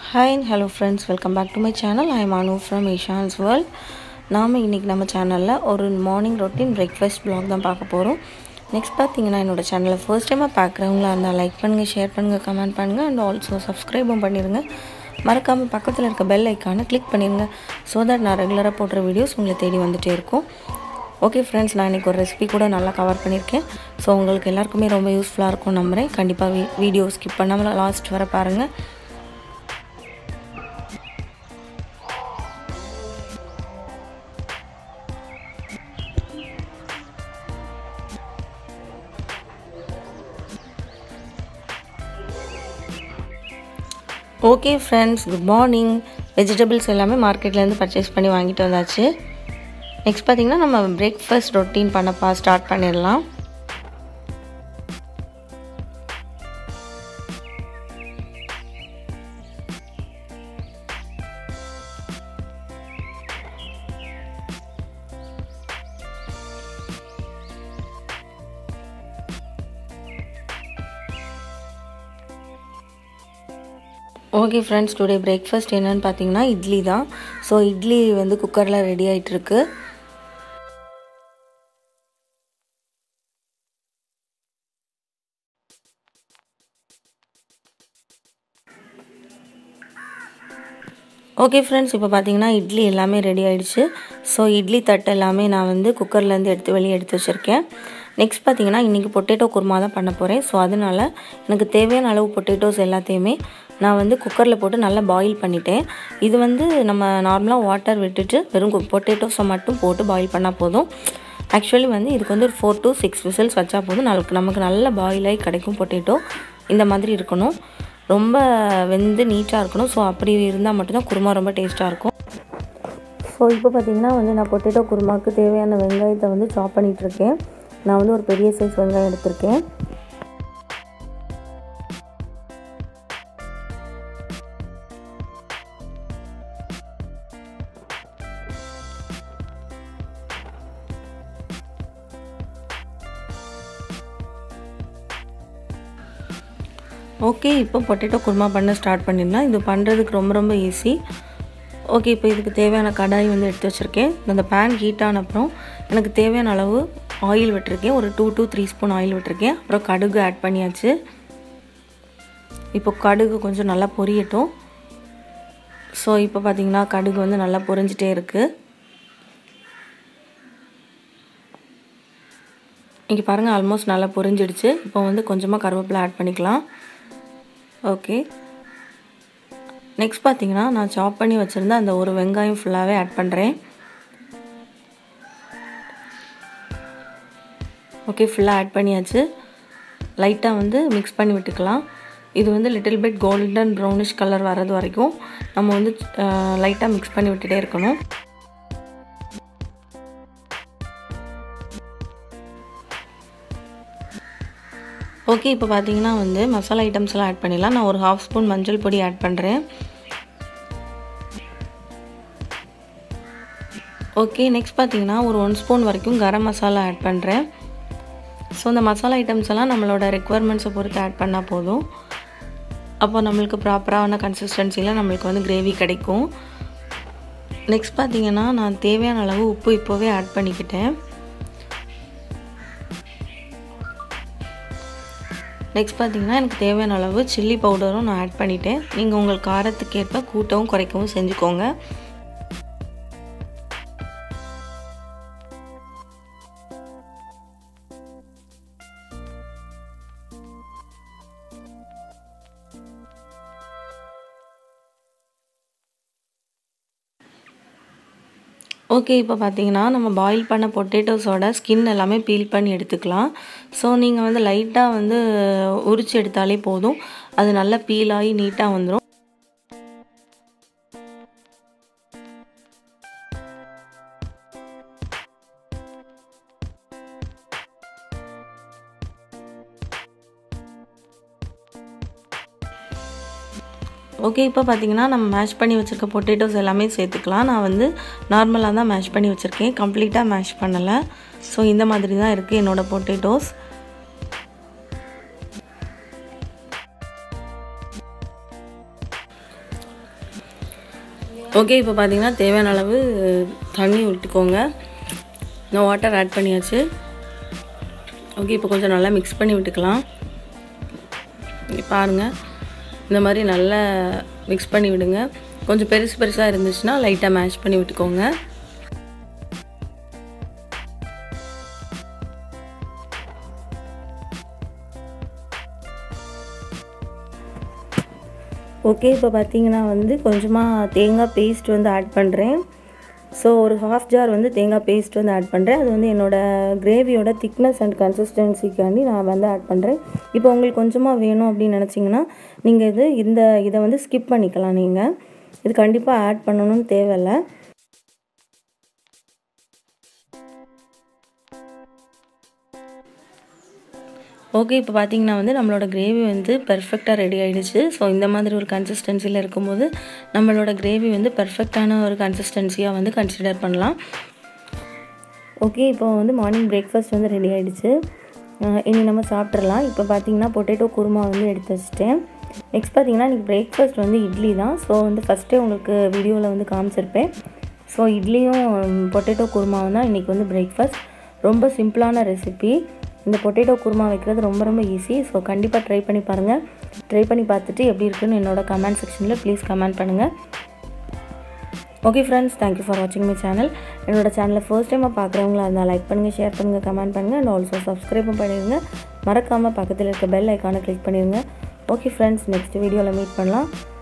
hi and hello friends welcome back to my channel I Manu from ஏஷான்ஸ் world நாம் இன்றைக்கி நம்ம சேனலில் ஒரு மார்னிங் ரொட்டீன் பிரேக்ஃபாஸ்ட் ப்ளாக் தான் பார்க்க போகிறோம் நெக்ஸ்ட் பார்த்தீங்கன்னா என்னோடய சேனலை ஃபர்ஸ்ட் டைமாக பார்க்குறவங்களா இருந்தால் லைக் பண்ணுங்கள் ஷேர் பண்ணுங்கள் கமெண்ட் பண்ணுங்கள் அண்ட் ஆல்சோ சப்ஸ்கிரைபும் பண்ணிடுங்க மறக்காமல் பக்கத்தில் இருக்க பெல் ஐக்கானை கிளிக் பண்ணிடுங்க ஸோ தட் நான் ரெகுலராக போடுற வீடியோஸ் உங்களை தேடி வந்துகிட்டே இருக்கும் ஓகே ஃப்ரெண்ட்ஸ் நான் இன்றைக்கி ஒரு ரெசிபி கூட நல்லா கவர் பண்ணியிருக்கேன் ஸோ உங்களுக்கு எல்லாருக்குமே ரொம்ப யூஸ்ஃபுல்லாக இருக்கும் நம்புகிறேன் கண்டிப்பாக வீ வீடியோ ஸ்கிப் பண்ணாமல் லாஸ்ட் வர பாருங்கள் okay friends good morning vegetables எல்லாமே மார்க்கெட்லேருந்து பர்ச்சேஸ் பண்ணி வாங்கிட்டு வந்தாச்சு நெக்ஸ்ட் பார்த்திங்கன்னா நம்ம பிரேக்ஃபாஸ்ட் ரொட்டீன் பண்ணப்பா ஸ்டார்ட் பண்ணிடலாம் ஓகே ஃப்ரெண்ட்ஸ் டுடே பிரேக்ஃபாஸ்ட் என்னென்னு பார்த்தீங்கன்னா இட்லி தான் ஸோ இட்லி வந்து குக்கரில் ரெடி ஆகிட்டுருக்கு ஓகே ஃப்ரெண்ட்ஸ் இப்போ பார்த்தீங்கன்னா இட்லி எல்லாமே ரெடி ஆகிடுச்சு ஸோ இட்லி தட்டு எல்லாமே நான் வந்து குக்கர்லேருந்து எடுத்து வெளியே எடுத்து வச்சுருக்கேன் நெக்ஸ்ட் பார்த்தீங்கன்னா இன்றைக்கி பொட்டேட்டோ குருமா தான் பண்ண போகிறேன் ஸோ அதனால் எனக்கு தேவையான அளவு பொட்டேட்டோஸ் எல்லாத்தையுமே நான் வந்து குக்கரில் போட்டு நல்லா பாயில் பண்ணிட்டேன் இது வந்து நம்ம நார்மலாக வாட்டர் விட்டுட்டு வெறும் பொட்டேட்டோஸை மட்டும் போட்டு பாயில் பண்ணால் போதும் ஆக்சுவலி வந்து இதுக்கு வந்து ஒரு ஃபோர் டு சிக்ஸ் விசில்ஸ் வச்சா போதும் நமக்கு நமக்கு நல்ல பாயில் ஆகி கிடைக்கும் பொட்டேட்டோ இந்த மாதிரி இருக்கணும் ரொம்ப வெந்து நீட்டாக இருக்கணும் ஸோ அப்படி இருந்தால் மட்டும்தான் குருமா ரொம்ப டேஸ்ட்டாக இருக்கும் ஸோ இப்போ பார்த்திங்கன்னா வந்து நான் பொட்டேட்டோ குருமாவுக்கு தேவையான வெங்காயத்தை வந்து சாப் பண்ணிகிட்ருக்கேன் நான் வந்து ஒரு பெரிய சைஸ் வெங்காயம் எடுத்திருக்கேன் ஓகே இப்போ பொட்டேட்டோ குருமா பண்ண ஸ்டார்ட் பண்ணிடலாம் இது பண்ணுறதுக்கு ரொம்ப ரொம்ப ஈஸி ஓகே இப்போ இதுக்கு தேவையான கடாய் வந்து எடுத்து வச்சுருக்கேன் அந்த பேன் ஹீட் ஆன அப்புறம் எனக்கு தேவையான அளவு ஆயில் விட்டுருக்கேன் ஒரு two two three spoon oil விட்டுருக்கேன் அப்புறம் கடுகு ஆட் பண்ணியாச்சு இப்போ கடுகு கொஞ்சம் நல்லா பொரியட்டும் ஸோ இப்போ பார்த்திங்கன்னா கடுகு வந்து நல்லா பொரிஞ்சிட்டே இருக்குது இங்கே பாருங்கள் ஆல்மோஸ்ட் நல்லா பொரிஞ்சிடுச்சு இப்போ வந்து கொஞ்சமாக கருவேப்பிலை ஆட் பண்ணிக்கலாம் ஓகே நெக்ஸ்ட் பார்த்தீங்கன்னா நான் சாப் பண்ணி வச்சுருந்த அந்த ஒரு வெங்காயம் ஃபுல்லாகவே ஆட் பண்ணுறேன் ஓகே ஃபுல்லாக ஆட் பண்ணியாச்சு லைட்டாக வந்து மிக்ஸ் பண்ணி விட்டுக்கலாம் இது வந்து little bit golden brownish colour வர்றது வரைக்கும் நம்ம வந்து லைட்டாக மிக்ஸ் பண்ணி விட்டுட்டே இருக்கணும் ஓகே இப்போ பார்த்தீங்கன்னா வந்து மசாலா ஐட்டம்ஸ்லாம் ஆட் பண்ணிடலாம் நான் ஒரு ஹாஃப் ஸ்பூன் மஞ்சள் பொடி ஆட் பண்ணுறேன் ஓகே நெக்ஸ்ட் பார்த்தீங்கன்னா ஒரு ஒன் ஸ்பூன் வரைக்கும் கரம் மசாலா ஆட் பண்ணுறேன் ஸோ இந்த மசாலா ஐட்டம்ஸ் எல்லாம் நம்மளோட ரெக்குவயர்மெண்ட்ஸை பொறுத்து ஆட் பண்ணால் போதும் அப்போ நம்மளுக்கு ப்ராப்பரான கன்சிஸ்டன்சியில் நம்மளுக்கு வந்து கிரேவி கிடைக்கும் நெக்ஸ்ட் பார்த்தீங்கன்னா நான் தேவையான அளவு உப்பு இப்போவே ஆட் பண்ணிக்கிட்டேன் நெக்ஸ்ட் பார்த்தீங்கன்னா எனக்கு தேவையான அளவு சில்லி பவுடரும் நான் ஆட் பண்ணிட்டேன் நீங்கள் உங்கள் காரத்துக்கு ஏற்ப கூட்டவும் குறைக்கவும் செஞ்சுக்கோங்க ஓகே இப்போ பார்த்தீங்கன்னா நம்ம பாயில் பண்ண பொட்டேட்டோஸோட ஸ்கின் எல்லாமே பீல் பண்ணி எடுத்துக்கலாம் ஸோ நீங்கள் வந்து லைட்டாக வந்து உரிச்சு எடுத்தாலே போதும் அது நல்லா பீல் ஆகி நீட்டாக வந்துடும் ஓகே இப்போ பார்த்தீங்கன்னா நம்ம மேஷ் பண்ணி வச்சுருக்க பொட்டேட்டோஸ் எல்லாமே சேர்த்துக்கலாம் நான் வந்து நார்மலாக தான் மேஷ் பண்ணி வச்சுருக்கேன் கம்ப்ளீட்டாக மேஷ் பண்ணலை ஸோ இந்த மாதிரி தான் இருக்குது என்னோடய பொட்டேட்டோஸ் ஓகே இப்போ பார்த்தீங்கன்னா தேவையான அளவு தண்ணி விட்டுக்கோங்க இந்த வாட்டர் ஆட் பண்ணியாச்சு ஓகே இப்போ கொஞ்சம் நல்லா மிக்ஸ் பண்ணி விட்டுக்கலாம் இங்க பாருங்கள் இந்த மாதிரி நல்லா மிக்ஸ் பண்ணி விடுங்க கொஞ்சம் பெருசு பெருசாக இருந்துச்சுன்னா லைட்டாக மேஷ் பண்ணி விட்டுக்கோங்க ஓகே இப்போ பார்த்தீங்கன்னா வந்து கொஞ்சமாக தேங்காய் பேஸ்ட் வந்து ஆட் பண்ணுறேன் ஸோ ஒரு ஹாஃப் ஜார் வந்து தேங்காய் பேஸ்ட் வந்து ஆட் பண்ணுறேன் அது வந்து என்னோடய கிரேவியோட திக்னஸ் அண்ட் கன்சிஸ்டன்சிக்காண்டி நான் வந்து ஆட் பண்ணுறேன் இப்போ உங்களுக்கு கொஞ்சமாக வேணும் அப்படின்னு நினச்சிங்கன்னா நீங்கள் இது இந்த இதை வந்து ஸ்கிப் பண்ணிக்கலாம் நீங்கள் இது கண்டிப்பாக ஆட் பண்ணணும்னு தேவையில்லை ஓகே இப்போ பார்த்தீங்கன்னா வந்து நம்மளோட கிரேவி வந்து பெர்ஃபெக்டாக ரெடி ஆகிடுச்சு ஸோ இந்த மாதிரி ஒரு கன்சிஸ்டன்சியில் இருக்கும்போது நம்மளோட கிரேவி வந்து பெர்ஃபெக்டான ஒரு கன்சிஸ்டன்சியாக வந்து கன்சிடர் பண்ணலாம் ஓகே இப்போ வந்து மார்னிங் பிரேக்ஃபாஸ்ட் வந்து ரெடி ஆகிடுச்சு இனி நம்ம சாப்பிட்றலாம் இப்போ பார்த்தீங்கன்னா பொட்டேட்டோ குருமா வந்து எடுத்து வச்சிட்டேன் நெக்ஸ்ட் பார்த்தீங்கன்னா இன்றைக்கி பிரேக்ஃபாஸ்ட் வந்து இட்லி தான் ஸோ வந்து ஃபஸ்ட்டே உங்களுக்கு வீடியோவில் வந்து காமிச்சிருப்பேன் ஸோ இட்லியும் பொட்டேட்டோ குருமாவும் தான் இன்றைக்கி வந்து பிரேக்ஃபாஸ்ட் ரொம்ப சிம்பிளான ரெசிபி இந்த பொட்டேட்டோ குருமா வைக்கிறது ரொம்ப ரொம்ப ஈஸி ஸோ கண்டிப்பாக ட்ரை பண்ணி பாருங்கள் ட்ரை பண்ணி பார்த்துட்டு எப்படி இருக்குன்னு என்னோட கமெண்ட் செக்ஷனில் ப்ளீஸ் கமெண்ட் பண்ணுங்கள் ஓகே ஃப்ரெண்ட்ஸ் தேங்க்யூ ஃபார் வாட்சிங் மை சேனல் என்னோட சேனலை ஃபர்ஸ்ட் டைமாக பார்க்குறவங்களா இருந்தால் லைக் பண்ணுங்கள் ஷேர் பண்ணுங்கள் கமெண்ட் பண்ணுங்கள் அண்ட் ஆல்சோ சப்ஸ்கிரைபும் பண்ணிடுங்க மறக்காமல் பக்கத்தில் இருக்க பெல் ஐக்கானை கிளிக் பண்ணிடுங்க ஓகே ஃப்ரெண்ட்ஸ் நெக்ஸ்ட் வீடியோவில் மீட் பண்ணலாம்